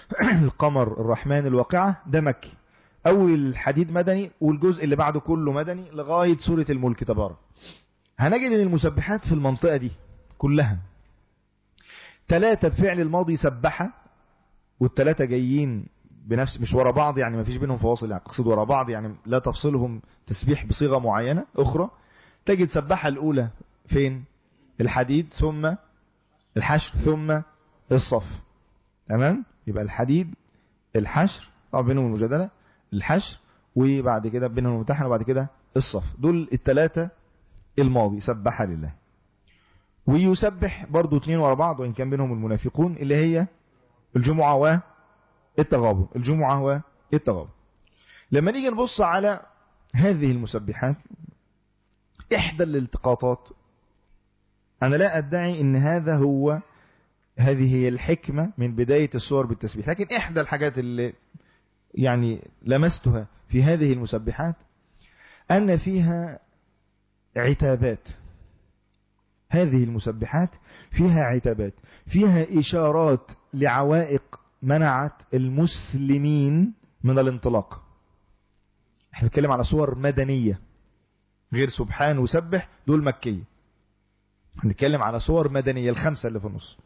القمر الرحمن الواقعة ده مكي أول الحديد مدني والجزء اللي بعده كله مدني لغاية سورة الملك تبارك هنجد ان المسبحات في المنطقة دي كلها ثلاثة بفعل الماضي سبحة والثلاثة جايين بنفس مش ورا بعض يعني ما فيش بينهم فواصل يعني اقصد ورا بعض يعني لا تفصلهم تسبيح بصيغة معينة أخرى تجد سبحة الأولى فين الحديد ثم الحشر ثم الصف تمام يبقى الحديد الحشر طبعا بينهم المجادلة الحشر وبعد كده بينهم الممتحنة وبعد كده الصف دول الثلاثة الماضي سبح لله ويسبح برضو اثنين ورا بعض وإن كان بينهم المنافقون اللي هي الجمعة والتغابن الجمعة والتغابن لما نيجي نبص على هذه المسبحات إحدى الالتقاطات أنا لا أدعي أن هذا هو هذه هي الحكمة من بداية الصور بالتسبيح لكن إحدى الحاجات اللي يعني لمستها في هذه المسبحات أن فيها عتابات هذه المسبحات فيها عتابات فيها إشارات لعوائق منعت المسلمين من الانطلاق احنا بنتكلم على صور مدنية غير سبحان وسبح دول مكية هنتكلم على صور مدنية الخمسة اللي في النص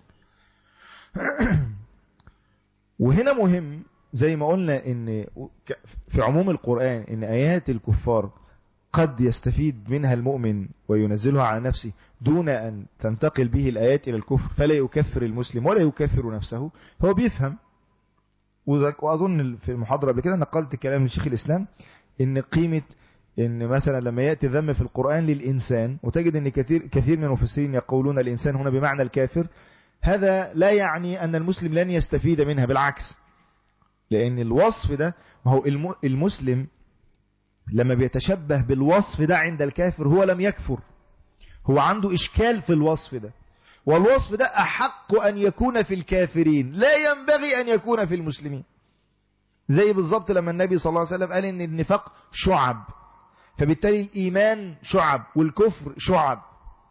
وهنا مهم زي ما قلنا ان في عموم القرآن ان ايات الكفار قد يستفيد منها المؤمن وينزلها على نفسه دون أن تنتقل به الآيات إلى الكفر فلا يكفر المسلم ولا يكفر نفسه هو بيفهم وأظن في المحاضرة قبل كده نقلت كلام لشيخ الإسلام إن قيمة إن مثلا لما يأتي ذم في القرآن للإنسان وتجد أن كثير, كثير من المفسرين يقولون الإنسان هنا بمعنى الكافر هذا لا يعني أن المسلم لن يستفيد منها بالعكس لأن الوصف ده هو المسلم لما بيتشبه بالوصف ده عند الكافر هو لم يكفر هو عنده إشكال في الوصف ده والوصف ده أحق أن يكون في الكافرين لا ينبغي أن يكون في المسلمين زي بالضبط لما النبي صلى الله عليه وسلم قال إن النفاق شعب فبالتالي الإيمان شعب والكفر شعب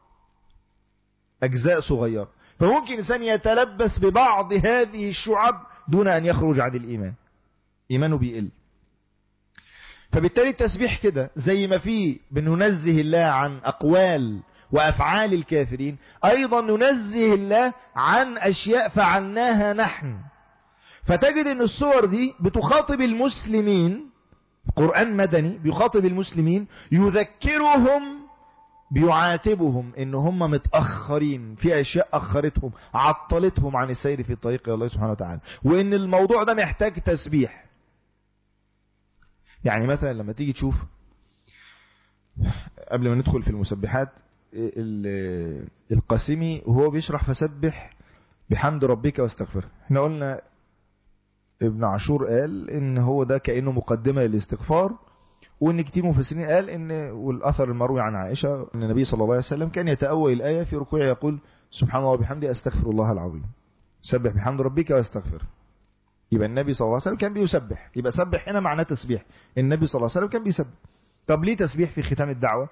أجزاء صغيرة فممكن إنسان يتلبس ببعض هذه الشعب دون أن يخرج عن الإيمان إيمانه بيقل فبالتالي التسبيح كده زي ما فيه بننزه الله عن أقوال وأفعال الكافرين أيضا ننزه الله عن أشياء فعلناها نحن فتجد أن الصور دي بتخاطب المسلمين قرآن مدني بيخاطب المسلمين يذكرهم بيعاتبهم ان هم متأخرين في اشياء اخرتهم عطلتهم عن السير في الطريق الى الله سبحانه وتعالى وان الموضوع ده محتاج تسبيح يعني مثلا لما تيجي تشوف قبل ما ندخل في المسبحات القاسمي وهو بيشرح فسبح بحمد ربك واستغفر احنا قلنا ابن عاشور قال ان هو ده كأنه مقدمة للاستغفار وان كتير مفسرين قال ان والاثر المروي عن عائشة ان النبي صلى الله عليه وسلم كان يتأول الآية في ركوعه يقول سبحان الله وبحمده استغفر الله العظيم سبح بحمد ربك واستغفر يبقى النبي صلى الله عليه وسلم كان بيسبح يبقى سبح هنا معناه تسبيح النبي صلى الله عليه وسلم كان بيسبح طب ليه تسبيح في ختام الدعوة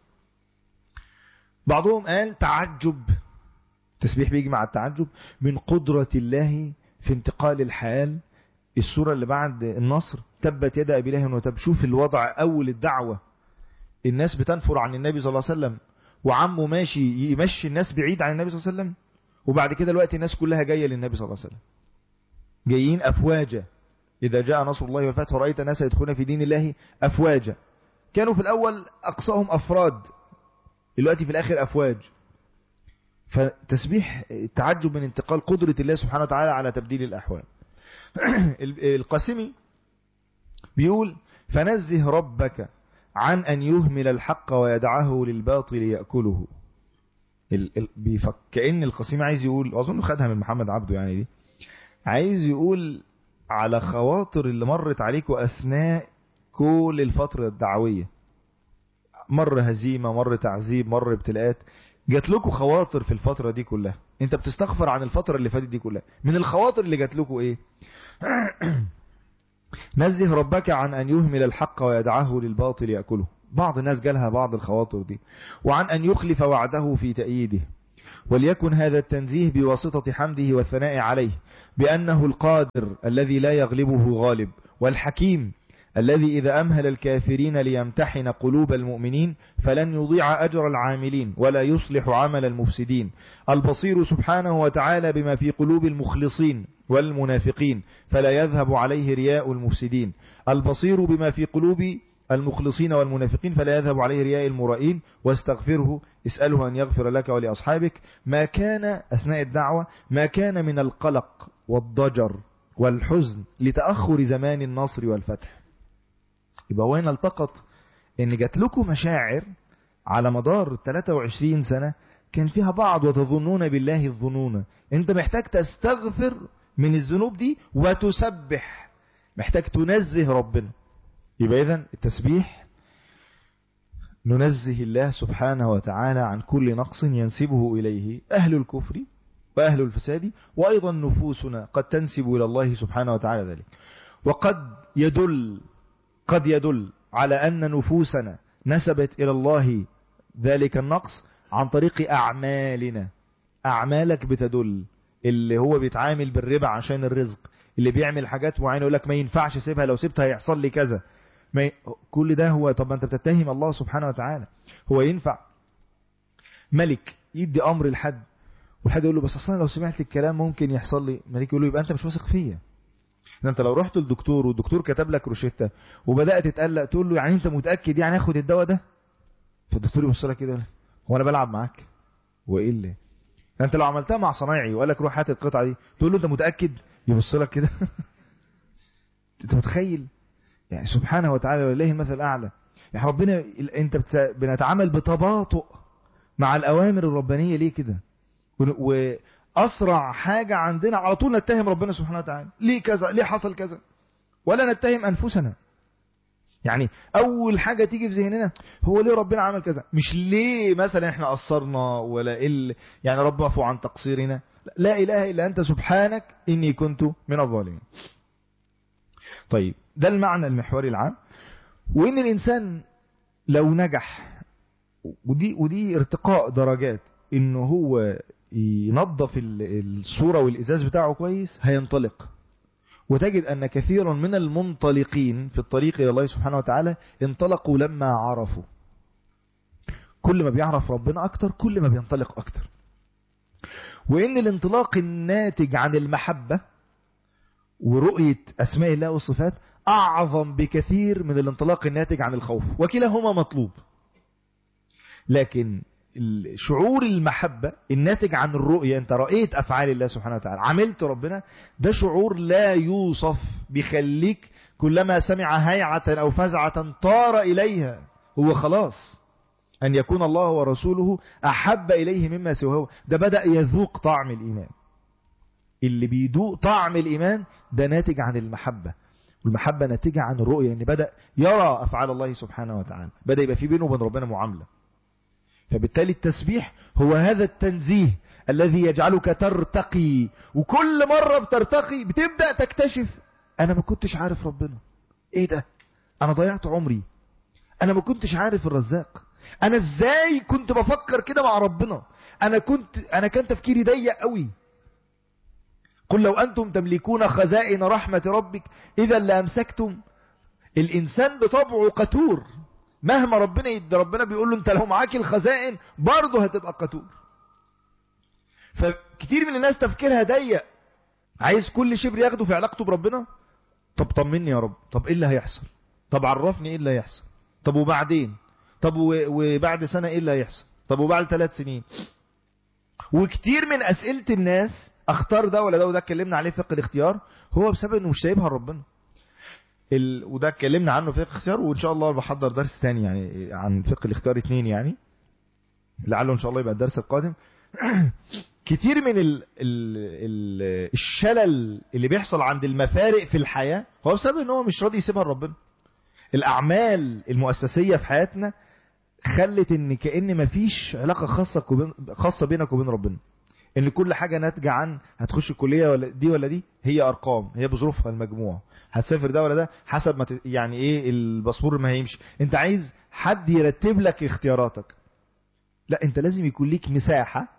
بعضهم قال تعجب تسبيح بيجي مع التعجب من قدرة الله في انتقال الحال السورة اللي بعد النصر تبت يد أبي لهب وتب شوف الوضع أول الدعوة الناس بتنفر عن النبي صلى الله عليه وسلم وعمه ماشي يمشي الناس بعيد عن النبي صلى الله عليه وسلم وبعد كده الوقت الناس كلها جاية للنبي صلى الله عليه وسلم جايين أفواجا إذا جاء نصر الله والفتح ورأيت الناس يدخلون في دين الله أفواجا كانوا في الأول أقصاهم أفراد دلوقتي في الآخر أفواج فتسبيح التعجب من انتقال قدرة الله سبحانه وتعالى على تبديل الأحوال القاسمي بيقول فنزه ربك عن أن يهمل الحق ويدعه للباطل يأكله كأن القاسمي عايز يقول أظن خدها من محمد عبده يعني دي عايز يقول على خواطر اللي مرت عليكم أثناء كل الفترة الدعوية مر هزيمة مر تعذيب مر ابتلاءات جات لكم خواطر في الفترة دي كلها انت بتستغفر عن الفترة اللي فاتت دي كلها من الخواطر اللي جات لكم ايه نزه ربك عن ان يهمل الحق ويدعه للباطل يأكله بعض الناس جالها بعض الخواطر دي وعن ان يخلف وعده في تأييده وليكن هذا التنزيه بواسطة حمده والثناء عليه بأنه القادر الذي لا يغلبه غالب والحكيم الذي إذا أمهل الكافرين ليمتحن قلوب المؤمنين فلن يضيع أجر العاملين ولا يصلح عمل المفسدين البصير سبحانه وتعالى بما في قلوب المخلصين والمنافقين فلا يذهب عليه رياء المفسدين البصير بما في قلوب المخلصين والمنافقين فلا يذهب عليه رياء المرائين واستغفره اسأله أن يغفر لك ولأصحابك ما كان أثناء الدعوة ما كان من القلق والضجر والحزن لتأخر زمان النصر والفتح يبقى وين التقط ان جات لكم مشاعر على مدار 23 سنة كان فيها بعض وتظنون بالله الظنون انت محتاج تستغفر من الذنوب دي وتسبح محتاج تنزه ربنا يبقى اذا التسبيح ننزه الله سبحانه وتعالى عن كل نقص ينسبه إليه أهل الكفر وأهل الفساد وأيضا نفوسنا قد تنسب إلى الله سبحانه وتعالى ذلك وقد يدل قد يدل على أن نفوسنا نسبت إلى الله ذلك النقص عن طريق أعمالنا أعمالك بتدل اللي هو بيتعامل بالربا عشان الرزق اللي بيعمل حاجات معينة يقول لك ما ينفعش سيبها لو سبتها هيحصل لي كذا ما ي... كل ده هو طب انت بتتهم الله سبحانه وتعالى هو ينفع ملك يدي امر لحد والحد يقول له بس اصلا لو سمعت الكلام ممكن يحصل لي ملك يقول له يبقى انت مش واثق فيا انت لو رحت للدكتور والدكتور كتب لك روشته وبدات تتقلق تقول له يعني انت متاكد يعني اخد الدواء ده فالدكتور يبص لك كده هو انا بلعب معاك وايه اللي انت لو عملتها مع صنايعي وقال لك روح هات القطعه دي تقول له انت متاكد يبص لك كده انت متخيل يعني سبحانه وتعالى ولله المثل الأعلى يعني ربنا انت بت... بنتعامل بتباطؤ مع الأوامر الربانية ليه كده وأسرع حاجة عندنا على طول نتهم ربنا سبحانه وتعالى ليه كذا ليه حصل كذا ولا نتهم أنفسنا يعني أول حاجة تيجي في ذهننا هو ليه ربنا عمل كذا مش ليه مثلا احنا قصرنا ولا إل يعني رب عفو عن تقصيرنا لا إله إلا أنت سبحانك إني كنت من الظالمين طيب ده المعنى المحوري العام وإن الإنسان لو نجح ودي, ودي ارتقاء درجات إنه هو ينظف الصورة والإزاز بتاعه كويس هينطلق وتجد أن كثيرا من المنطلقين في الطريق إلى الله سبحانه وتعالى انطلقوا لما عرفوا كل ما بيعرف ربنا أكتر كل ما بينطلق أكتر وإن الانطلاق الناتج عن المحبة ورؤية أسماء الله والصفات أعظم بكثير من الانطلاق الناتج عن الخوف وكلاهما مطلوب لكن شعور المحبة الناتج عن الرؤية انت رأيت أفعال الله سبحانه وتعالى عملت ربنا ده شعور لا يوصف بيخليك كلما سمع هيعة أو فزعة طار إليها هو خلاص أن يكون الله ورسوله أحب إليه مما سواه ده بدأ يذوق طعم الإيمان اللي بيدوق طعم الإيمان ده ناتج عن المحبة والمحبة ناتجة عن الرؤية ان بدأ يرى أفعال الله سبحانه وتعالى بدأ يبقى في بينه وبين ربنا معاملة فبالتالي التسبيح هو هذا التنزيه الذي يجعلك ترتقي وكل مرة بترتقي بتبدأ تكتشف أنا ما كنتش عارف ربنا إيه ده أنا ضيعت عمري أنا ما كنتش عارف الرزاق أنا إزاي كنت بفكر كده مع ربنا أنا كنت أنا كان تفكيري ضيق قوي قل لو أنتم تملكون خزائن رحمة ربك إذا لأمسكتم الإنسان بطبعه قتور مهما ربنا يد ربنا بيقول له أنت لو معاك الخزائن برضه هتبقى قتور فكتير من الناس تفكيرها ضيق عايز كل شبر ياخده في علاقته بربنا طب طمني يا رب طب ايه اللي هيحصل طب عرفني ايه اللي هيحصل طب وبعدين طب وبعد سنة ايه اللي هيحصل طب وبعد ثلاث سنين وكتير من اسئلة الناس اختار ده ولا ده وده اتكلمنا عليه فقه الاختيار هو بسبب انه مش سايبها لربنا ال... وده اتكلمنا عنه فقه الاختيار وان شاء الله بحضر درس تاني يعني عن فقه الاختيار اتنين يعني لعله ان شاء الله يبقى الدرس القادم كتير من ال... ال... ال... الشلل اللي بيحصل عند المفارق في الحياة هو بسبب ان هو مش راضي يسيبها لربنا الاعمال المؤسسية في حياتنا خلت ان كأن مفيش علاقة خاصة وبين... خاصة بينك وبين ربنا ان كل حاجة ناتجة عن هتخش الكلية ولا دي ولا دي هي ارقام هي بظروفها المجموع هتسافر ده ولا ده حسب ما ت... يعني ايه الباسبور ما هيمشي انت عايز حد يرتب لك اختياراتك لا انت لازم يكون ليك مساحة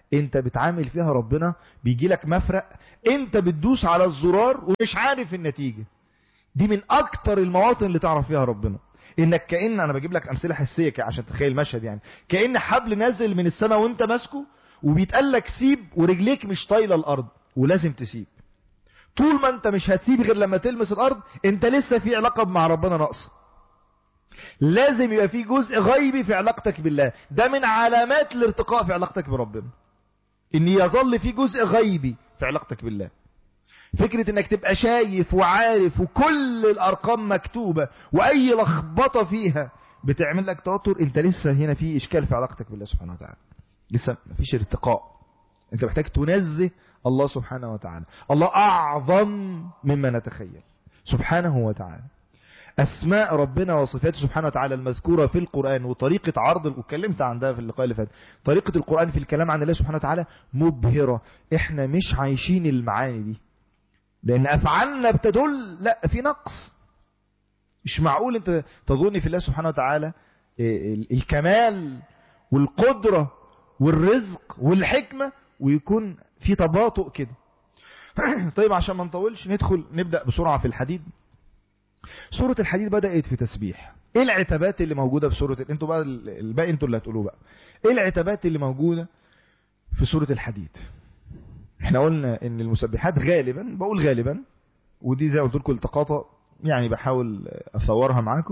انت بتعامل فيها ربنا بيجي لك مفرق انت بتدوس على الزرار ومش عارف النتيجة دي من اكتر المواطن اللي تعرف فيها ربنا انك كأن انا بجيب لك امثله حسيه عشان تتخيل المشهد يعني كأن حبل نازل من السماء وانت ماسكه وبيتقال لك سيب ورجليك مش طايله الارض ولازم تسيب طول ما انت مش هتسيب غير لما تلمس الارض انت لسه في علاقه مع ربنا ناقصه لازم يبقى في جزء غيبي في علاقتك بالله ده من علامات الارتقاء في علاقتك بربنا ان يظل في جزء غيبي في علاقتك بالله فكرة انك تبقى شايف وعارف وكل الارقام مكتوبة واي لخبطة فيها بتعمل لك توتر انت لسه هنا في اشكال في علاقتك بالله سبحانه وتعالى لسه مفيش ارتقاء انت محتاج تنزه الله سبحانه وتعالى الله اعظم مما نتخيل سبحانه وتعالى أسماء ربنا وصفاته سبحانه وتعالى المذكورة في القرآن وطريقة عرض واتكلمت عن ده في اللقاء اللي فات طريقة القرآن في الكلام عن الله سبحانه وتعالى مبهرة احنا مش عايشين المعاني دي لأن أفعالنا بتدل لا في نقص مش معقول انت تظن في الله سبحانه وتعالى الكمال والقدرة والرزق والحكمة ويكون في تباطؤ كده طيب عشان ما نطولش ندخل نبدأ بسرعة في الحديد سورة الحديد بدأت في تسبيح ايه العتبات اللي موجودة في سورة انتوا بقى الباقي انتوا اللي هتقولوه بقى ايه العتبات اللي موجودة في سورة الحديد احنا قلنا ان المسبحات غالبا بقول غالبا ودي زي ما قلت لكم التقاطة يعني بحاول اصورها معاكم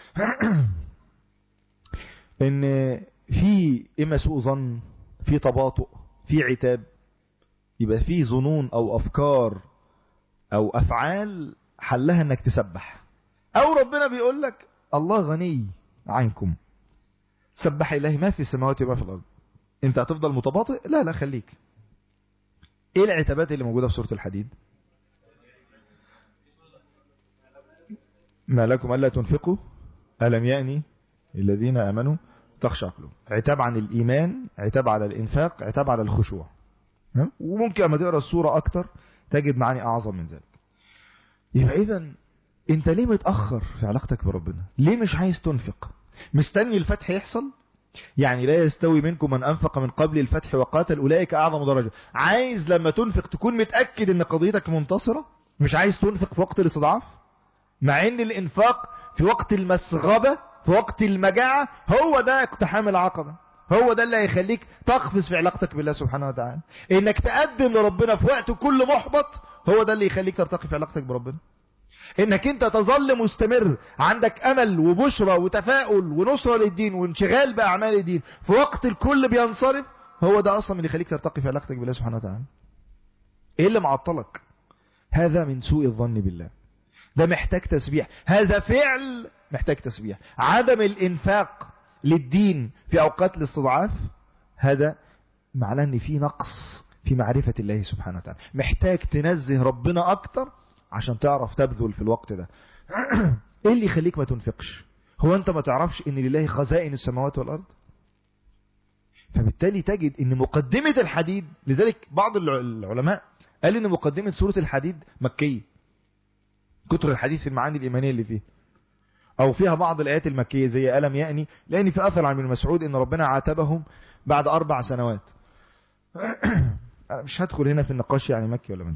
ان في اما سوء ظن في تباطؤ في عتاب يبقى في ظنون او افكار او افعال حلها انك تسبح او ربنا بيقول لك الله غني عنكم سبح الله ما في السماوات وما في الارض انت هتفضل متباطئ لا لا خليك ايه العتابات اللي موجودة في سورة الحديد ما لكم ألا تنفقوا ألم يأني الذين آمنوا تخشع قلوبهم عتاب عن الإيمان عتاب على الإنفاق عتاب على الخشوع وممكن أما تقرأ السورة أكتر تجد معاني أعظم من ذلك يبقى إذا أنت ليه متأخر في علاقتك بربنا ليه مش عايز تنفق مستني الفتح يحصل يعني لا يستوي منكم من أنفق من قبل الفتح وقاتل أولئك أعظم درجة عايز لما تنفق تكون متأكد أن قضيتك منتصرة مش عايز تنفق في وقت الاستضعاف مع أن الإنفاق في وقت المسغبة في وقت المجاعة هو ده اقتحام العقبة هو ده اللي هيخليك تقفز في علاقتك بالله سبحانه وتعالى انك تقدم لربنا في وقت كل محبط هو ده اللي يخليك ترتقي في علاقتك بربنا انك انت تظل مستمر عندك امل وبشرى وتفاؤل ونصرة للدين وانشغال باعمال الدين في وقت الكل بينصرف هو ده اصلا اللي يخليك ترتقي في علاقتك بالله سبحانه وتعالى ايه اللي معطلك هذا من سوء الظن بالله ده محتاج تسبيح هذا فعل محتاج تسبيح عدم الانفاق للدين في اوقات الاستضعاف هذا معناه ان في نقص في معرفة الله سبحانه وتعالى محتاج تنزه ربنا اكتر عشان تعرف تبذل في الوقت ده ايه اللي يخليك ما تنفقش هو انت ما تعرفش ان لله خزائن السماوات والارض فبالتالي تجد ان مقدمة الحديد لذلك بعض العلماء قال ان مقدمة سورة الحديد مكية كتر الحديث المعاني الإيمانية اللي فيه أو فيها بعض الآيات المكية زي ألم يأني لأن في أثر عن ابن مسعود إن ربنا عاتبهم بعد أربع سنوات مش هدخل هنا في النقاش يعني مكي ولا مدني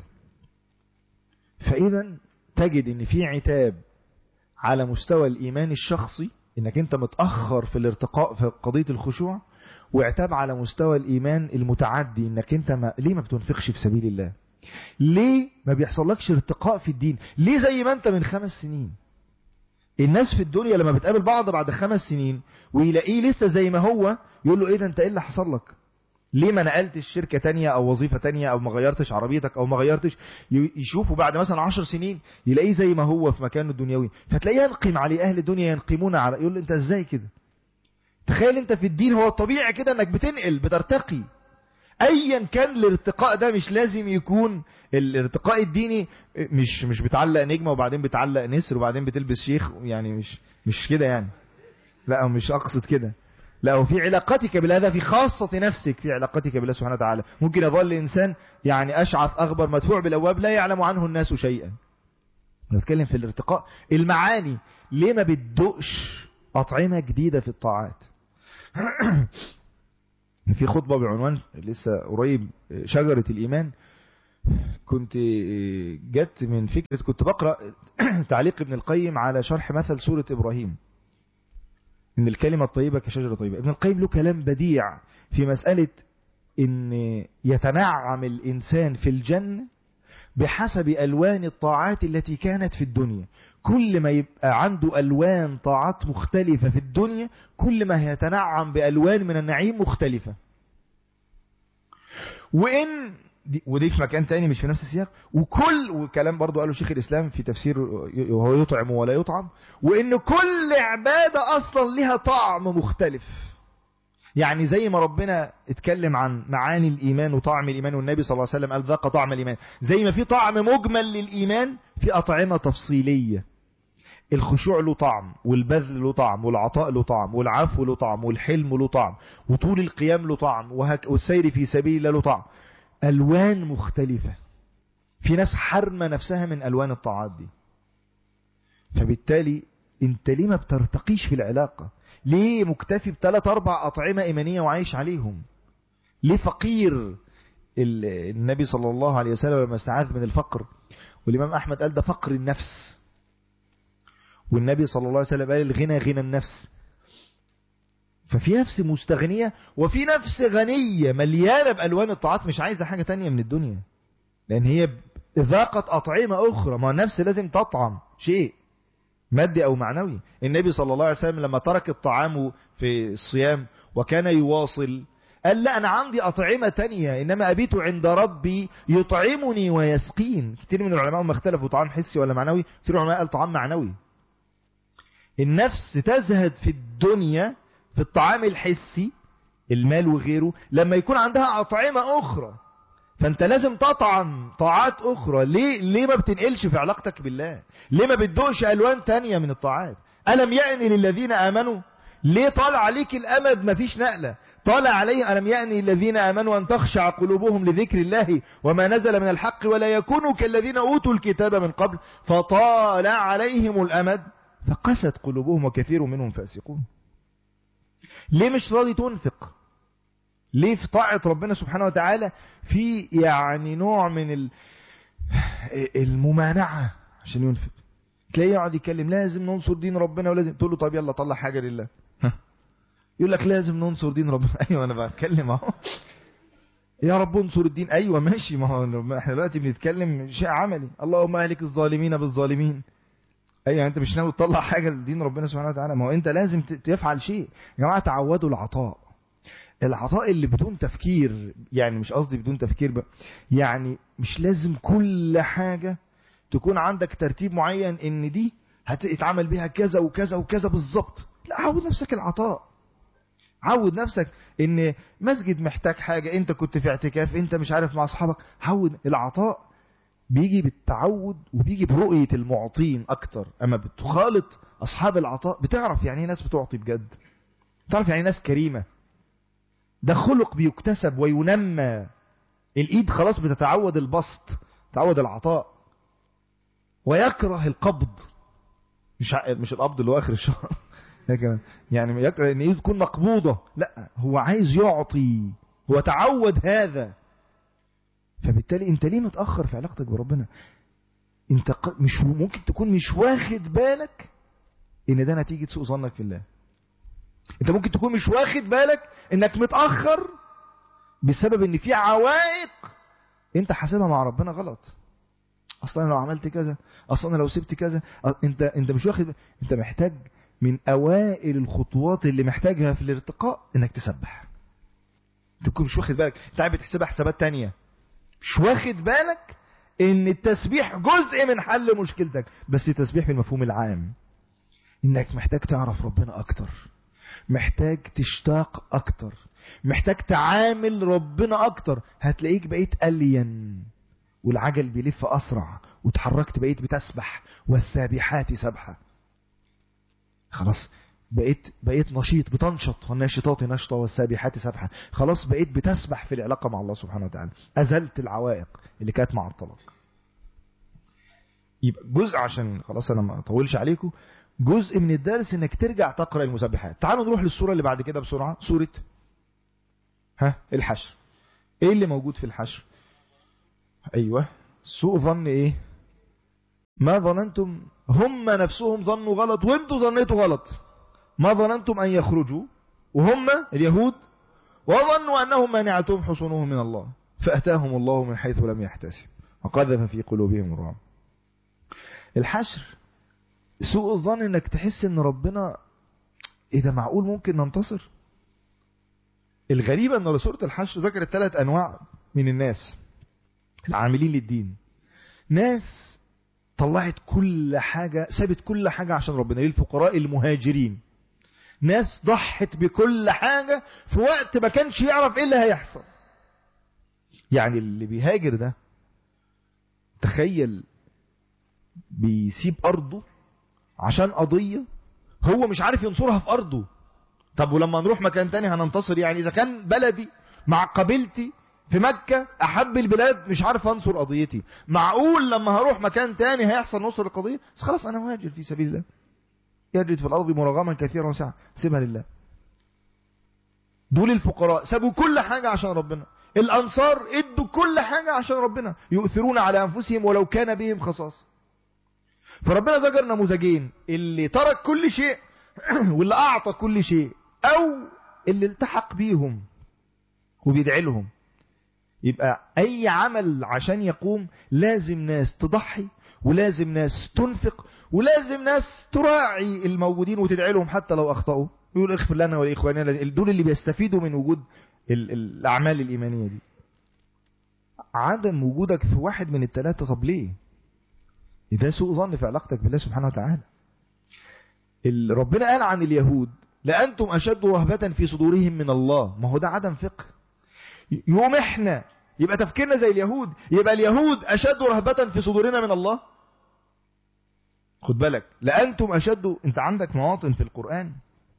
فإذا تجد إن في عتاب على مستوى الإيمان الشخصي إنك أنت متأخر في الارتقاء في قضية الخشوع وعتاب على مستوى الإيمان المتعدي إنك أنت ما ليه ما بتنفقش في سبيل الله ليه ما بيحصلكش ارتقاء في الدين ليه زي ما انت من خمس سنين الناس في الدنيا لما بتقابل بعض بعد خمس سنين ويلاقيه لسه زي ما هو يقول له ايه ده انت ايه اللي حصل لك ليه ما نقلتش شركة تانية او وظيفة تانية او ما غيرتش عربيتك او ما غيرتش يشوفه بعد مثلا عشر سنين يلاقيه زي ما هو في مكانه الدنيوي فتلاقيه ينقم عليه اهل الدنيا ينقمون على يقول له انت ازاي كده تخيل انت في الدين هو الطبيعي كده انك بتنقل بترتقي ايا كان الارتقاء ده مش لازم يكون الارتقاء الديني مش مش بتعلق نجمه وبعدين بتعلق نسر وبعدين بتلبس شيخ يعني مش مش كده يعني لا مش اقصد كده لا وفي علاقتك بالله ده في خاصة نفسك في علاقتك بالله سبحانه وتعالى ممكن يظل إنسان يعني أشعث أغبر مدفوع بالأبواب لا يعلم عنه الناس شيئا نتكلم في الارتقاء المعاني ليه ما بتدقش أطعمة جديدة في الطاعات في خطبة بعنوان لسه قريب شجرة الإيمان كنت جت من فكرة كنت بقرأ تعليق ابن القيم على شرح مثل سورة إبراهيم إن الكلمة الطيبة كشجرة طيبة ابن القيم له كلام بديع في مسألة إن يتنعم الإنسان في الجنة بحسب ألوان الطاعات التي كانت في الدنيا كل ما يبقى عنده ألوان طاعات مختلفة في الدنيا كل ما يتنعم بألوان من النعيم مختلفة وإن دي ودي في مكان تاني مش في نفس السياق وكل وكلام برضو قاله شيخ الإسلام في تفسير وهو يطعم ولا يطعم وإن كل عبادة أصلا لها طعم مختلف يعني زي ما ربنا اتكلم عن معاني الإيمان وطعم الإيمان والنبي صلى الله عليه وسلم قال ذاق طعم الإيمان زي ما في طعم مجمل للإيمان في أطعمة تفصيلية الخشوع له طعم والبذل له طعم والعطاء له طعم والعفو له طعم والحلم له طعم وطول القيام له طعم والسير في سبيل الله له طعم ألوان مختلفة في ناس حرمة نفسها من ألوان الطاعات دي فبالتالي انت ليه ما بترتقيش في العلاقة ليه مكتفي بثلاث أربع أطعمة إيمانية وعايش عليهم ليه فقير النبي صلى الله عليه وسلم لما استعاذ من الفقر والإمام أحمد قال ده فقر النفس والنبي صلى الله عليه وسلم قال الغنى غنى النفس ففي نفس مستغنية وفي نفس غنية مليانة بألوان الطاعات مش عايزة حاجة تانية من الدنيا لأن هي ذاقت أطعمة أخرى ما النفس لازم تطعم شيء مادي أو معنوي النبي صلى الله عليه وسلم لما ترك الطعام في الصيام وكان يواصل قال لا أنا عندي أطعمة تانية إنما أبيت عند ربي يطعمني ويسقين كتير من العلماء ما اختلفوا طعام حسي ولا معنوي كتير من العلماء قال طعام معنوي النفس تزهد في الدنيا في الطعام الحسي المال وغيره لما يكون عندها أطعمة أخرى فأنت لازم تطعم طاعات أخرى ليه, ليه ما بتنقلش في علاقتك بالله ليه ما بتدوقش ألوان تانية من الطاعات ألم يأني للذين آمنوا ليه طالع عليك الأمد ما فيش نقلة طالع عليه ألم يأني الذين آمنوا أن تخشع قلوبهم لذكر الله وما نزل من الحق ولا يكونوا كالذين أوتوا الكتاب من قبل فطال عليهم الأمد فقست قلوبهم وكثير منهم فاسقون ليه مش راضي تنفق ليه في طاعة ربنا سبحانه وتعالى في يعني نوع من الممانعة عشان ينفق تلاقيه يقعد يتكلم لازم ننصر دين ربنا ولازم تقول له طب يلا طلع حاجة لله يقول لك لازم ننصر دين ربنا ايوه انا بتكلم اهو يا رب انصر الدين ايوه ماشي ما هو احنا دلوقتي بنتكلم شيء عملي اللهم اهلك الظالمين بالظالمين ايوه انت مش ناوي تطلع حاجه لدين ربنا سبحانه وتعالى ما هو انت لازم تفعل شيء يا جماعه تعودوا العطاء العطاء اللي بدون تفكير يعني مش قصدي بدون تفكير بقى يعني مش لازم كل حاجه تكون عندك ترتيب معين ان دي هتتعمل بيها كذا وكذا وكذا بالظبط لا عود نفسك العطاء عود نفسك ان مسجد محتاج حاجة انت كنت في اعتكاف انت مش عارف مع اصحابك عود العطاء بيجي بالتعود وبيجي برؤية المعطين اكتر اما بتخالط اصحاب العطاء بتعرف يعني ناس بتعطي بجد بتعرف يعني ناس كريمة ده خلق بيكتسب وينمى الايد خلاص بتتعود البسط تعود العطاء ويكره القبض مش مش القبض اللي هو اخر الشهر لكن يعني يكره ان ايده تكون مقبوضه لا هو عايز يعطي هو تعود هذا فبالتالي انت ليه متاخر في علاقتك بربنا انت مش ممكن تكون مش واخد بالك ان ده نتيجه سوء ظنك في الله انت ممكن تكون مش واخد بالك انك متاخر بسبب ان في عوائق انت حاسبها مع ربنا غلط اصلا لو عملت كذا اصلا لو سبت كذا انت انت مش واخد انت محتاج من اوائل الخطوات اللي محتاجها في الارتقاء انك تسبح تكون مش واخد بالك انت قاعد بتحسبها حسابات تانية مش واخد بالك ان التسبيح جزء من حل مشكلتك بس التسبيح بالمفهوم العام انك محتاج تعرف ربنا اكتر محتاج تشتاق اكتر محتاج تعامل ربنا اكتر هتلاقيك بقيت الين والعجل بيلف اسرع وتحركت بقيت بتسبح والسابحات سبحه خلاص بقيت بقيت نشيط بتنشط والناشطات نشطة والسابحات سبحة خلاص بقيت بتسبح في العلاقة مع الله سبحانه وتعالى أزلت العوائق اللي كانت مع الطلاق يبقى جزء عشان خلاص أنا ما أطولش عليكم جزء من الدرس انك ترجع تقرأ المسبحات تعالوا نروح للصورة اللي بعد كده بسرعة سورة ها الحشر ايه اللي موجود في الحشر ايوه سوء ظن ايه ما ظننتم هم نفسهم ظنوا غلط وانتوا ظنيتوا غلط ما ظننتم ان يخرجوا وهم اليهود وظنوا انهم مانعتهم حصونهم من الله فاتاهم الله من حيث لم يحتسب وقذف في قلوبهم الرعب الحشر سوء الظن انك تحس ان ربنا ايه ده معقول ممكن ننتصر الغريب ان سورة الحشر ذكرت ثلاث انواع من الناس العاملين للدين ناس طلعت كل حاجة سابت كل حاجة عشان ربنا للفقراء المهاجرين ناس ضحت بكل حاجة في وقت ما كانش يعرف ايه اللي هيحصل يعني اللي بيهاجر ده تخيل بيسيب أرضه عشان قضية هو مش عارف ينصرها في أرضه طب ولما نروح مكان تاني هننتصر يعني إذا كان بلدي مع قبيلتي في مكة أحب البلاد مش عارف أنصر قضيتي معقول لما هروح مكان تاني هيحصل نصر القضية بس خلاص أنا مهاجر في سبيل الله يجرد في الأرض مرغما كثيرا وسعا سيبها لله دول الفقراء سابوا كل حاجة عشان ربنا الأنصار ادوا كل حاجة عشان ربنا يؤثرون على أنفسهم ولو كان بهم خصاصة فربنا ذكر نموذجين اللي ترك كل شيء واللي أعطى كل شيء أو اللي التحق بيهم وبيدعي لهم يبقى أي عمل عشان يقوم لازم ناس تضحي ولازم ناس تنفق ولازم ناس تراعي الموجودين وتدعي لهم حتى لو أخطأوا يقول اغفر لنا ولإخواننا دول اللي بيستفيدوا من وجود الأعمال الإيمانية دي عدم وجودك في واحد من الثلاثة طب ليه ده سوء ظن في علاقتك بالله سبحانه وتعالى ربنا قال عن اليهود لأنتم أشد رهبة في صدورهم من الله ما هو ده عدم فقه يوم احنا يبقى تفكيرنا زي اليهود يبقى اليهود أشد رهبة في صدورنا من الله خد بالك لأنتم أشد انت عندك مواطن في القرآن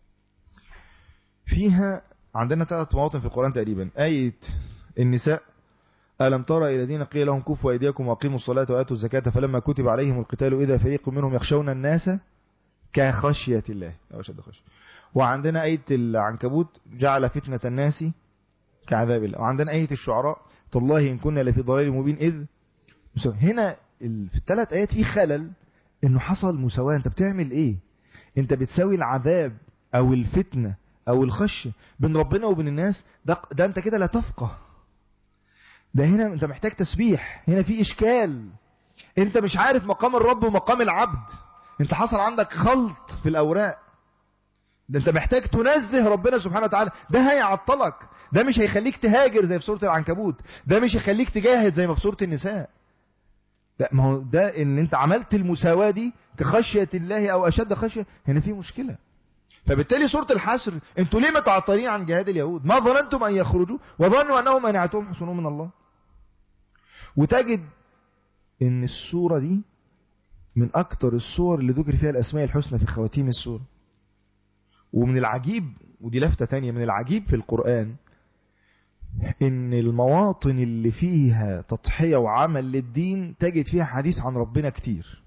فيها عندنا ثلاث مواطن في القرآن تقريبا آية النساء ألم ترى إلى الذين قيل لهم كفوا أيديكم وأقيموا الصلاة وآتوا الزكاة فلما كتب عليهم القتال إذا فريق منهم يخشون الناس كخشية الله أو شد خشية وعندنا آية العنكبوت جعل فتنة الناس كعذاب الله وعندنا آية الشعراء تالله إن كنا لفي ضلال مبين إذ هنا في الثلاث آيات في خلل إنه حصل مساواة أنت بتعمل إيه أنت بتساوي العذاب أو الفتنة أو الخش بين ربنا وبين الناس ده, ده أنت كده لا تفقه ده هنا أنت محتاج تسبيح هنا في إشكال أنت مش عارف مقام الرب ومقام العبد أنت حصل عندك خلط في الأوراق ده أنت محتاج تنزه ربنا سبحانه وتعالى ده هيعطلك ده مش هيخليك تهاجر زي في سورة العنكبوت ده مش هيخليك تجاهد زي ما في سورة النساء لا ما هو ده ان انت عملت المساواة دي كخشية الله او اشد خشية هنا في مشكلة فبالتالي سورة الحشر انتوا ليه متعطلين عن جهاد اليهود ما ظننتم ان يخرجوا وظنوا انهم منعتهم حصنهم من الله وتجد ان السورة دي من اكتر السور اللي ذكر فيها الاسماء الحسنى في خواتيم السورة ومن العجيب ودي لفتة تانية من العجيب في القرآن ان المواطن اللي فيها تضحية وعمل للدين تجد فيها حديث عن ربنا كتير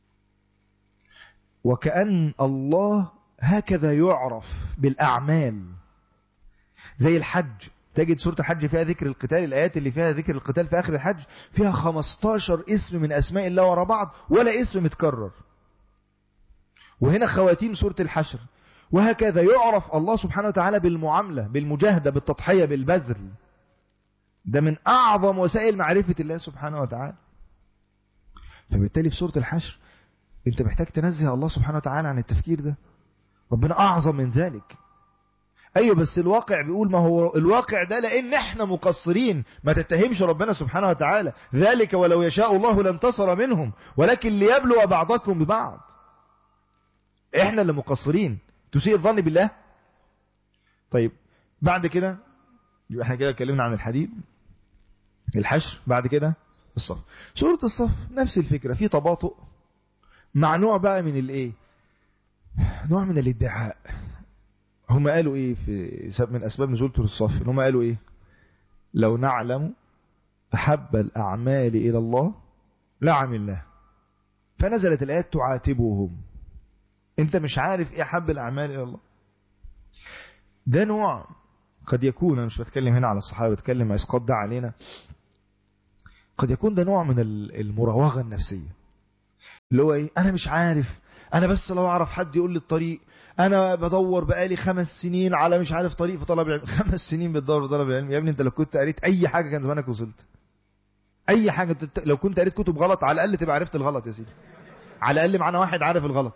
وكأن الله هكذا يعرف بالأعمال زي الحج تجد سورة الحج فيها ذكر القتال الآيات اللي فيها ذكر القتال في آخر الحج فيها 15 اسم من أسماء الله ورا بعض ولا اسم متكرر وهنا خواتيم سورة الحشر وهكذا يعرف الله سبحانه وتعالى بالمعاملة بالمجاهدة بالتضحية بالبذل ده من أعظم وسائل معرفة الله سبحانه وتعالى فبالتالي في سورة الحشر انت محتاج تنزه الله سبحانه وتعالى عن التفكير ده ربنا أعظم من ذلك أيوة بس الواقع بيقول ما هو الواقع ده لأن احنا مقصرين ما تتهمش ربنا سبحانه وتعالى ذلك ولو يشاء الله لانتصر منهم ولكن ليبلو بعضكم ببعض احنا اللي مقصرين تسيء الظن بالله طيب بعد كده يبقى احنا كده اتكلمنا عن الحديد الحشر بعد كده الصف سورة الصف نفس الفكرة في تباطؤ مع نوع بقى من الايه نوع من الادعاء هم قالوا ايه في من اسباب نزول سورة الصف هم قالوا ايه لو نعلم احب الاعمال الى الله لعملناه فنزلت الايات تعاتبهم انت مش عارف ايه حب الاعمال الى الله ده نوع قد يكون أنا مش بتكلم هنا على الصحابة بتكلم إسقاط ده علينا قد يكون ده نوع من المراوغة النفسية اللي هو إيه أنا مش عارف أنا بس لو أعرف حد يقول لي الطريق أنا بدور بقالي خمس سنين على مش عارف طريق في طلب العلم خمس سنين بتدور في طلب العلم يا ابني أنت لو كنت قريت أي حاجة كان زمانك وصلت أي حاجة لو كنت قريت كتب غلط على الأقل تبقى عرفت الغلط يا سيدي على الأقل معانا واحد عارف الغلط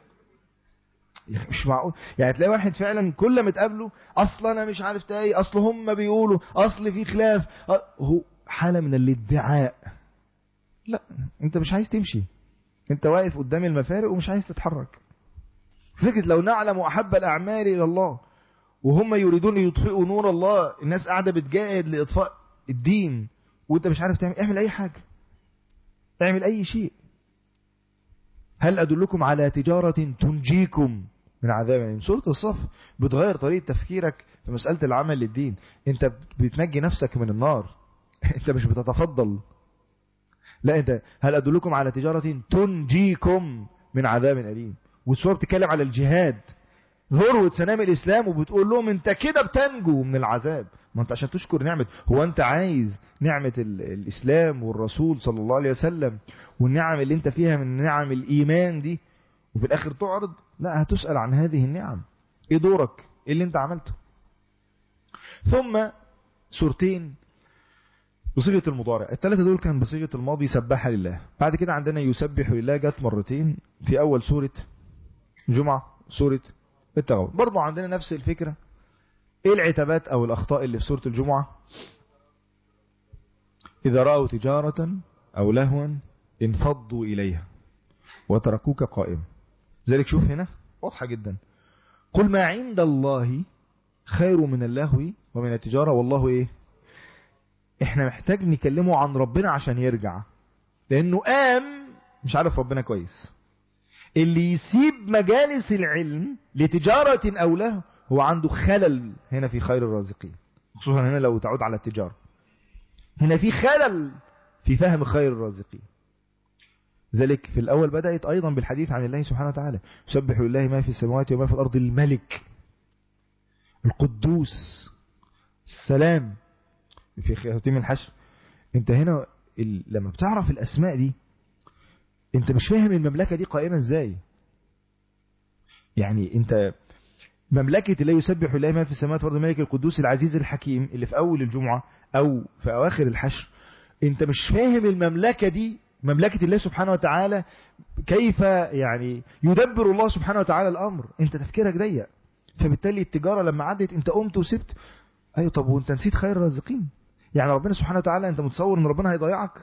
مش معقول يعني تلاقي واحد فعلا كل ما تقابله اصل انا مش عارف ايه اصل هم بيقولوا اصل في خلاف هو حالة من الادعاء لا انت مش عايز تمشي انت واقف قدام المفارق ومش عايز تتحرك فكرة لو نعلم احب الاعمال الى الله وهم يريدون يطفئوا نور الله الناس قاعدة بتجاهد لاطفاء الدين وانت مش عارف تعمل اعمل اي حاجة اعمل اي شيء هل أدلكم على تجارة تنجيكم من عذاب يعني سورة الصف بتغير طريقة تفكيرك في مسألة العمل للدين انت بتنجي نفسك من النار انت مش بتتفضل لا انت هل أدلكم على تجارة تنجيكم من عذاب أليم والسورة بتتكلم على الجهاد ذروة سنام الإسلام وبتقول لهم انت كده بتنجو من العذاب ما انت عشان تشكر نعمة هو انت عايز نعمة الإسلام والرسول صلى الله عليه وسلم والنعم اللي انت فيها من نعم الإيمان دي وفي الآخر تعرض لا هتسأل عن هذه النعم ايه دورك ايه اللي انت عملته ثم سورتين بصيغة المضارع الثلاثة دول كان بصيغة الماضي سبح لله بعد كده عندنا يسبح لله جت مرتين في أول سورة جمعة سورة التغابن برضو عندنا نفس الفكرة ايه العتابات او الاخطاء اللي في سورة الجمعة اذا رأوا تجارة او لهوا انفضوا اليها وتركوك قائما ذلك شوف هنا واضحة جدا قل ما عند الله خير من اللهو ومن التجارة والله ايه احنا محتاج نكلمه عن ربنا عشان يرجع لانه قام مش عارف ربنا كويس اللي يسيب مجالس العلم لتجارة أو له هو عنده خلل هنا في خير الرازقين خصوصا هنا لو تعود على التجارة هنا في خلل في فهم خير الرازقين ذلك في الأول بدأت أيضا بالحديث عن الله سبحانه وتعالى يسبح لله ما في السماوات وما في الأرض الملك القدوس السلام في ختم الحشر انت هنا لما بتعرف الأسماء دي انت مش فاهم المملكة دي قائمة ازاي يعني انت مملكة لا يسبح الله ما في السماوات والارض الملك القدوس العزيز الحكيم اللي في اول الجمعة او في اواخر الحشر انت مش فاهم المملكة دي مملكة الله سبحانه وتعالى كيف يعني يدبر الله سبحانه وتعالى الامر انت تفكيرك ضيق فبالتالي التجارة لما عدت انت قمت وسبت ايوه طب وانت نسيت خير الرازقين يعني ربنا سبحانه وتعالى انت متصور ان ربنا هيضيعك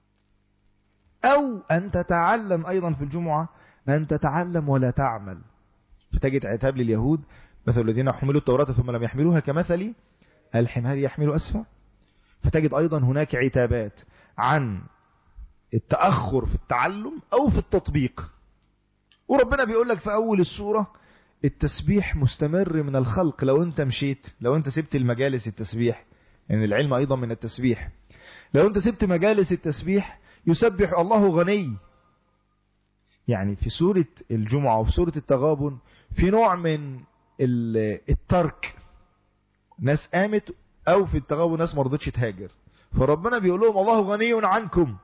أو أن تتعلم أيضا في الجمعة أن تتعلم ولا تعمل فتجد عتاب لليهود مثل الذين حملوا التوراة ثم لم يحملوها كمثل الحمار يحمل أسفة فتجد أيضا هناك عتابات عن التأخر في التعلم أو في التطبيق وربنا بيقول لك في أول السورة التسبيح مستمر من الخلق لو أنت مشيت لو أنت سبت المجالس التسبيح يعني العلم أيضا من التسبيح لو أنت سبت مجالس التسبيح يسبح الله غني يعني في سورة الجمعة وفي سورة التغابن في نوع من الترك ناس قامت او في التغابن ناس ما رضتش تهاجر فربنا بيقول لهم الله غني عنكم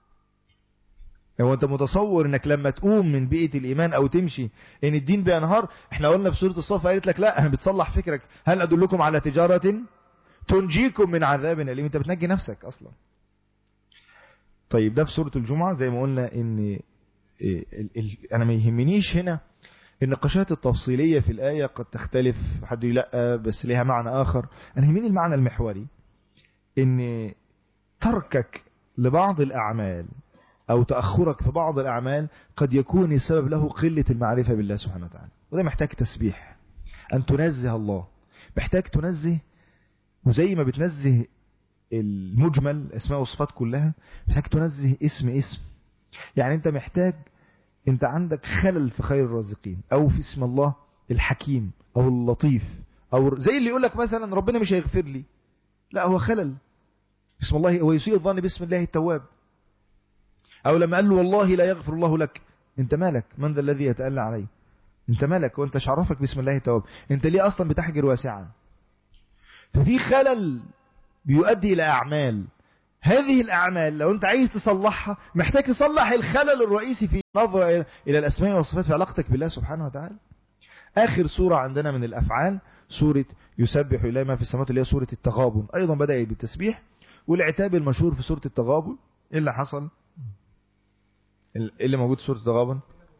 هو انت متصور انك لما تقوم من بيئة الايمان او تمشي ان الدين بينهار احنا قلنا في سورة الصف قالت لك لا انا بتصلح فكرك هل ادلكم على تجارة تنجيكم من عذاب اليم انت بتنجي نفسك اصلا طيب ده في سورة الجمعة زي ما قلنا ان انا ما يهمنيش هنا النقاشات التفصيلية في الآية قد تختلف حد يقول لا بس ليها معنى آخر أنا يهمني المعنى المحوري ان تركك لبعض الأعمال أو تأخرك في بعض الأعمال قد يكون السبب له قلة المعرفة بالله سبحانه وتعالى وده محتاج تسبيح أن تنزه الله محتاج تنزه وزي ما بتنزه المجمل الأسماء والصفات كلها محتاج تنزه اسم اسم يعني أنت محتاج أنت عندك خلل في خير الرازقين أو في اسم الله الحكيم أو اللطيف أو زي اللي يقول لك مثلا ربنا مش هيغفر لي لا هو خلل اسم الله هو يسيء الظن باسم الله التواب أو لما قال له والله لا يغفر الله لك أنت مالك من ذا الذي يتألى عليه أنت مالك وأنت شعرفك باسم الله التواب أنت ليه أصلا بتحجر واسعا ففي خلل بيؤدي إلى أعمال هذه الأعمال لو أنت عايز تصلحها محتاج تصلح الخلل الرئيسي في نظرة إلى الأسماء والصفات في علاقتك بالله سبحانه وتعالى آخر سورة عندنا من الأفعال سورة يسبح إليه ما في السماوات اللي هي سورة التغابن أيضا بدأ بالتسبيح والعتاب المشهور في سورة التغابن إيه اللي حصل إيه اللي موجود في سورة التغابن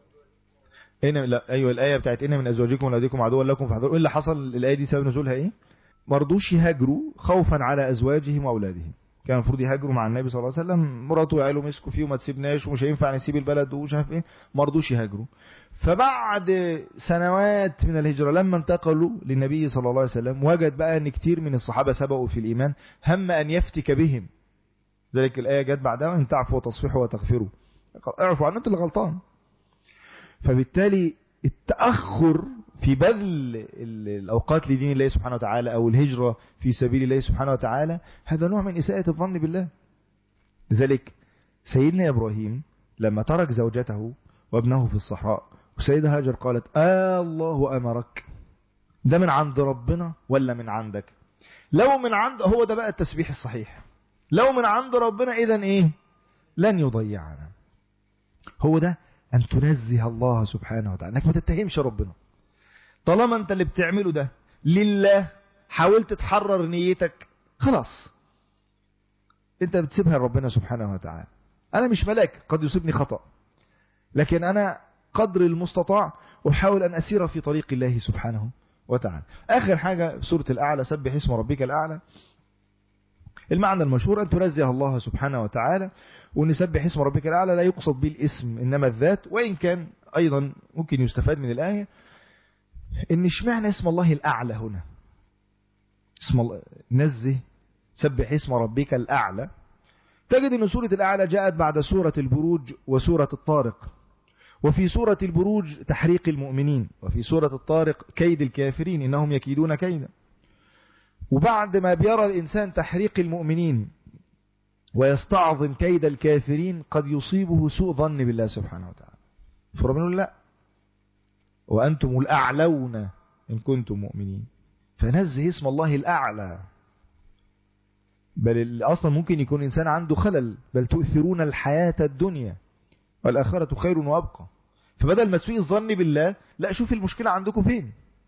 إن لا أيوة الآية بتاعت إن من أزواجكم وأولادكم عدوا لكم فاحذروا إيه اللي حصل الآية دي سبب نزولها إيه مرضوش يهاجروا خوفا على أزواجهم وأولادهم كان المفروض يهاجروا مع النبي صلى الله عليه وسلم مراته وعياله مسكوا فيه وما تسيبناش ومش هينفع نسيب البلد ومش عارف ايه ما رضوش يهاجروا فبعد سنوات من الهجرة لما انتقلوا للنبي صلى الله عليه وسلم وجد بقى ان كتير من الصحابة سبقوا في الإيمان هم أن يفتك بهم ذلك الآية جت بعدها ان تعفوا وتصفحوا وتغفروا اعفوا عن انت اللي غلطان فبالتالي التأخر في بذل الأوقات لدين الله سبحانه وتعالى أو الهجرة في سبيل الله سبحانه وتعالى هذا نوع من إساءة الظن بالله لذلك سيدنا إبراهيم لما ترك زوجته وابنه في الصحراء وسيدة هاجر قالت آه الله أمرك ده من عند ربنا ولا من عندك لو من عند هو ده بقى التسبيح الصحيح لو من عند ربنا إذا إيه لن يضيعنا هو ده أن تنزه الله سبحانه وتعالى أنك ما تتهمش ربنا طالما أنت اللي بتعمله ده لله حاولت تحرر نيتك خلاص أنت بتسيبها لربنا سبحانه وتعالى أنا مش ملاك قد يصيبني خطأ لكن أنا قدر المستطاع أحاول أن أسير في طريق الله سبحانه وتعالى آخر حاجة في سورة الأعلى سبح اسم ربك الأعلى المعنى المشهور أن تنزه الله سبحانه وتعالى ونسبح اسم ربك الأعلى لا يقصد به الاسم إنما الذات وإن كان أيضا ممكن يستفاد من الآية إن اشمعنى اسم الله الأعلى هنا اسم الله نزه سبح اسم ربك الأعلى تجد أن سورة الأعلى جاءت بعد سورة البروج وسورة الطارق وفي سورة البروج تحريق المؤمنين وفي سورة الطارق كيد الكافرين إنهم يكيدون كيدا وبعد ما بيرى الإنسان تحريق المؤمنين ويستعظم كيد الكافرين قد يصيبه سوء ظن بالله سبحانه وتعالى فربنا يقول لا وأنتم الأعلون إن كنتم مؤمنين فنزه اسم الله الأعلى بل أصلا ممكن يكون إنسان عنده خلل بل تؤثرون الحياة الدنيا والآخرة خير وأبقى فبدل ما تسوء الظن بالله لا شوف المشكلة عندكم فين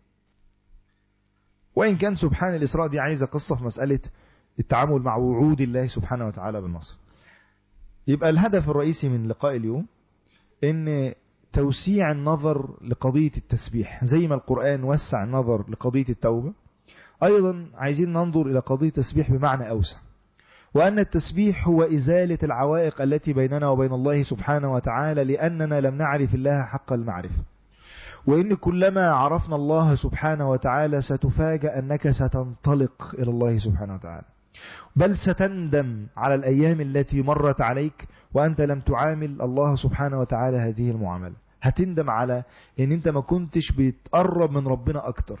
وإن كان سبحان الإسراء دي عايزة قصة في مسألة التعامل مع وعود الله سبحانه وتعالى بالنصر يبقى الهدف الرئيسي من لقاء اليوم ان توسيع النظر لقضية التسبيح زي ما القرآن وسع النظر لقضية التوبة أيضا عايزين ننظر إلى قضية التسبيح بمعنى أوسع وأن التسبيح هو إزالة العوائق التي بيننا وبين الله سبحانه وتعالى لأننا لم نعرف الله حق المعرفة وإن كلما عرفنا الله سبحانه وتعالى ستفاجأ أنك ستنطلق إلى الله سبحانه وتعالى بل ستندم على الأيام التي مرت عليك وأنت لم تعامل الله سبحانه وتعالى هذه المعاملة هتندم على أن أنت ما كنتش بتقرب من ربنا أكتر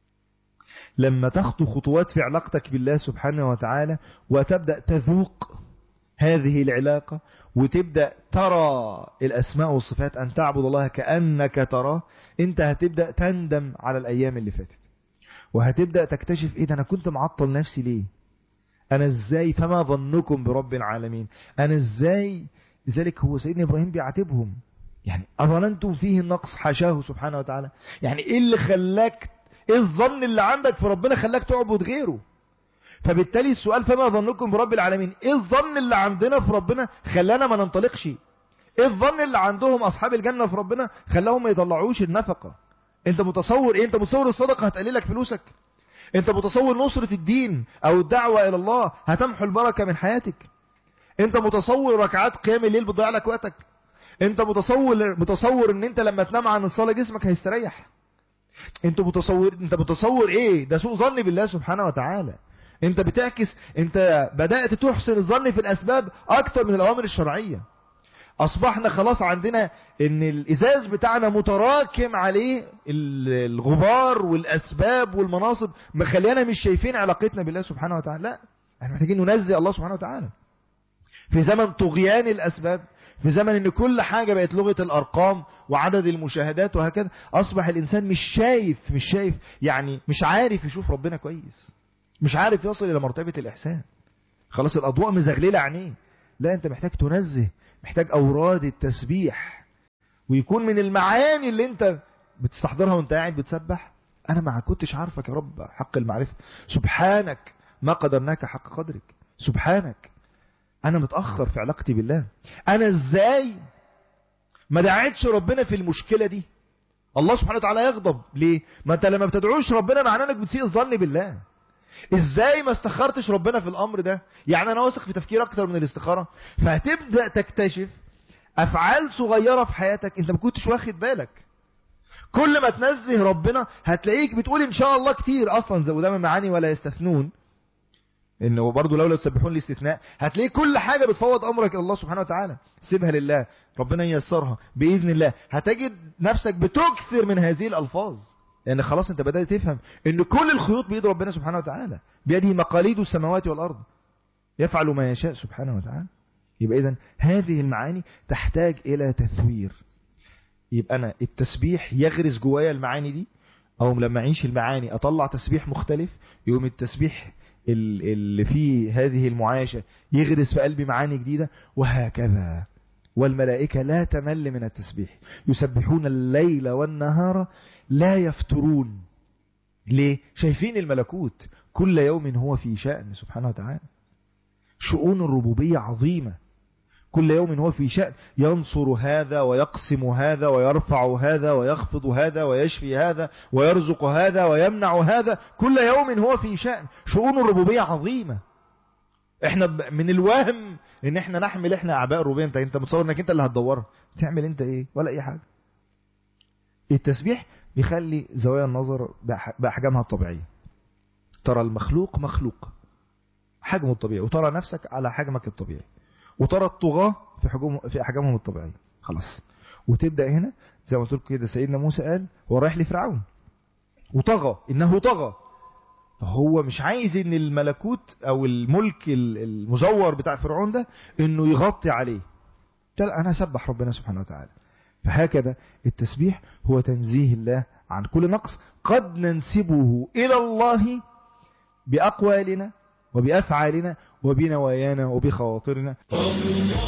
لما تخطو خطوات في علاقتك بالله سبحانه وتعالى وتبدأ تذوق هذه العلاقة وتبدأ ترى الأسماء والصفات أن تعبد الله كأنك تراه أنت هتبدأ تندم على الأيام اللي فاتت وهتبدأ تكتشف إيه ده أنا كنت معطل نفسي ليه أنا إزاي فما ظنكم برب العالمين أنا إزاي لذلك هو سيدنا إبراهيم بيعاتبهم يعني أظننتم فيه النقص حاشاه سبحانه وتعالى يعني إيه اللي خلاك إيه الظن اللي عندك في ربنا خلاك تعبد غيره فبالتالي السؤال فما ظنكم برب العالمين ايه الظن اللي عندنا في ربنا خلانا ما ننطلقش ايه الظن اللي عندهم اصحاب الجنة في ربنا خلاهم ما يطلعوش النفقة انت متصور ايه انت متصور الصدقة هتقللك فلوسك انت متصور نصرة الدين او الدعوة الى الله هتمحو البركة من حياتك انت متصور ركعات قيام الليل بتضيع لك وقتك انت متصور متصور ان انت لما تنام عن الصلاة جسمك هيستريح انت متصور انت متصور ايه ده سوء ظن بالله سبحانه وتعالى انت بتعكس انت بدأت تحسن الظن في الاسباب اكتر من الاوامر الشرعية اصبحنا خلاص عندنا ان الازاز بتاعنا متراكم عليه الغبار والاسباب والمناصب مخلينا مش شايفين علاقتنا بالله سبحانه وتعالى لا احنا محتاجين ننزل الله سبحانه وتعالى في زمن طغيان الاسباب في زمن ان كل حاجة بقت لغة الارقام وعدد المشاهدات وهكذا اصبح الانسان مش شايف مش شايف يعني مش عارف يشوف ربنا كويس مش عارف يصل إلى مرتبة الإحسان خلاص الأضواء مزغللة عينيه لا أنت محتاج تنزه محتاج أوراد التسبيح ويكون من المعاني اللي أنت بتستحضرها وأنت قاعد بتسبح أنا ما كنتش عارفك يا رب حق المعرفة سبحانك ما قدرناك حق قدرك سبحانك أنا متأخر في علاقتي بالله أنا إزاي ما دعيتش ربنا في المشكلة دي الله سبحانه وتعالى يغضب ليه ما انت لما بتدعوش ربنا معناه انك بتسيء الظن بالله ازاي ما استخرتش ربنا في الامر ده يعني انا واثق في تفكير اكتر من الاستخارة فهتبدأ تكتشف افعال صغيرة في حياتك انت ما كنتش واخد بالك كل ما تنزه ربنا هتلاقيك بتقول ان شاء الله كتير اصلا زي وده من معاني ولا يستثنون انه برضه لولا تسبحون الاستثناء هتلاقي كل حاجة بتفوض امرك الى الله سبحانه وتعالى سيبها لله ربنا ييسرها باذن الله هتجد نفسك بتكثر من هذه الالفاظ لان خلاص انت بدأت تفهم ان كل الخيوط بيد ربنا سبحانه وتعالى بيده مقاليد السماوات والارض يفعل ما يشاء سبحانه وتعالى يبقى اذا هذه المعاني تحتاج الى تثوير يبقى انا التسبيح يغرس جوايا المعاني دي او لما اعيش المعاني اطلع تسبيح مختلف يوم التسبيح اللي فيه هذه المعايشة يغرس في قلبي معاني جديدة وهكذا والملائكة لا تمل من التسبيح يسبحون الليل والنهار لا يفترون ليه؟ شايفين الملكوت كل يوم هو في شأن سبحانه وتعالى شؤون الربوبية عظيمة كل يوم هو في شأن ينصر هذا ويقسم هذا ويرفع هذا ويخفض هذا ويشفي هذا ويرزق هذا ويمنع هذا كل يوم هو في شأن شؤون الربوبية عظيمة احنا من الوهم ان احنا نحمل احنا اعباء الربوبية انت انت متصور انك انت اللي هتدورها تعمل انت ايه ولا اي حاجة التسبيح بيخلي زوايا النظر باحجامها الطبيعية ترى المخلوق مخلوق حجمه الطبيعي وترى نفسك على حجمك الطبيعي وترى الطغاة في حجم في احجامهم الطبيعيه خلاص وتبدا هنا زي ما قلت لكم كده سيدنا موسى قال هو رايح لفرعون وطغى انه طغى فهو مش عايز ان الملكوت او الملك المزور بتاع فرعون ده انه يغطي عليه لا انا اسبح ربنا سبحانه وتعالى فهكذا التسبيح هو تنزيه الله عن كل نقص قد ننسبه الى الله باقوالنا وبأفعالنا وبنوايانا وبخواطرنا